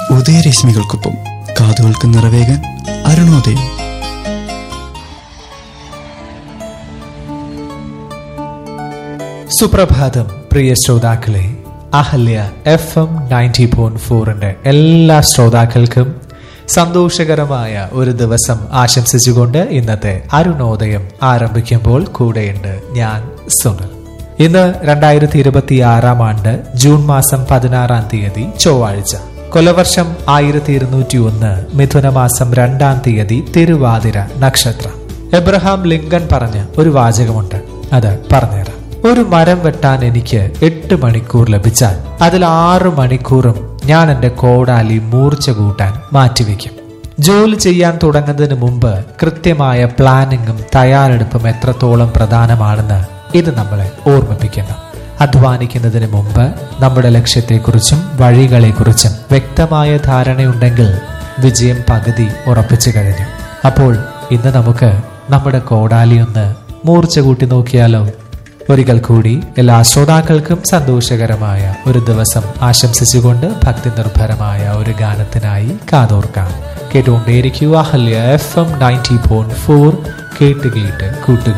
ഉദയരശ്മികൾക്കൊപ്പം കാതുകൾക്ക് നിറവേകാൻ അരുണോദയം സുപ്രഭാതം പ്രിയ ശ്രോതാക്കളെ Ahalya F M ninety point ഫോറിന്റെ എല്ലാ ശ്രോതാക്കൾക്കും സന്തോഷകരമായ ഒരു ദിവസം ആശംസിച്ചുകൊണ്ട് ഇന്നത്തെ അരുണോദയം ആരംഭിക്കുമ്പോൾ കൂടെയുണ്ട് ഞാൻ സുനിൽ ഇന്ന് രണ്ടായിരത്തി ഇരുപത്തി ആറാം ആണ്ട് ജൂൺ മാസം പതിനാറാം തീയതി ചൊവ്വാഴ്ച കൊലവർഷം ആയിരത്തി ഇരുന്നൂറ്റി ഒന്ന് മിഥുനമാസം രണ്ടാം തീയതി തിരുവാതിര നക്ഷത്രം എബ്രഹാം ലിങ്കൺ പറഞ്ഞ ഒരു വാചകമുണ്ട് അത് പറഞ്ഞുതരാം ഒരു മരം വെട്ടാൻ എനിക്ക് എട്ട് മണിക്കൂർ ലഭിച്ചാൽ അതിൽ ആറ് മണിക്കൂറും ഞാൻ എന്റെ കോടാലി മൂർച്ച കൂട്ടാൻ മാറ്റിവെക്കും ജോലി ചെയ്യാൻ തുടങ്ങുന്നതിന് മുമ്പ് കൃത്യമായ പ്ലാനിങ്ങും തയ്യാറെടുപ്പും എത്രത്തോളം പ്രധാനമാണെന്ന് ഇത് നമ്മളെ ഓർമ്മിപ്പിക്കുന്നു അധ്വാനിക്കുന്നതിന് മുമ്പ് നമ്മുടെ ലക്ഷ്യത്തെക്കുറിച്ചും വഴികളെക്കുറിച്ചും വ്യക്തമായ ധാരണയുണ്ടെങ്കിൽ വിജയം പകുതി ഉറപ്പിച്ചു കഴിഞ്ഞു അപ്പോൾ ഇന്ന് നമുക്ക് നമ്മുടെ കോടാലി ഒന്ന് മൂർച്ച കൂട്ടി നോക്കിയാലോ ഒരിക്കൽ കൂടി എല്ലാ ശ്രോതാക്കൾക്കും സന്തോഷകരമായ ഒരു ദിവസം ആശംസിച്ചുകൊണ്ട് ഭക്തി നിർഭരമായ ഒരു ഗാനത്തിനായി കാതോർക്കാം കേട്ടുകൊണ്ടേയിരിക്കുക Ahalya F M ninety point four കേട്ട് കേട്ട് കൂട്ടുക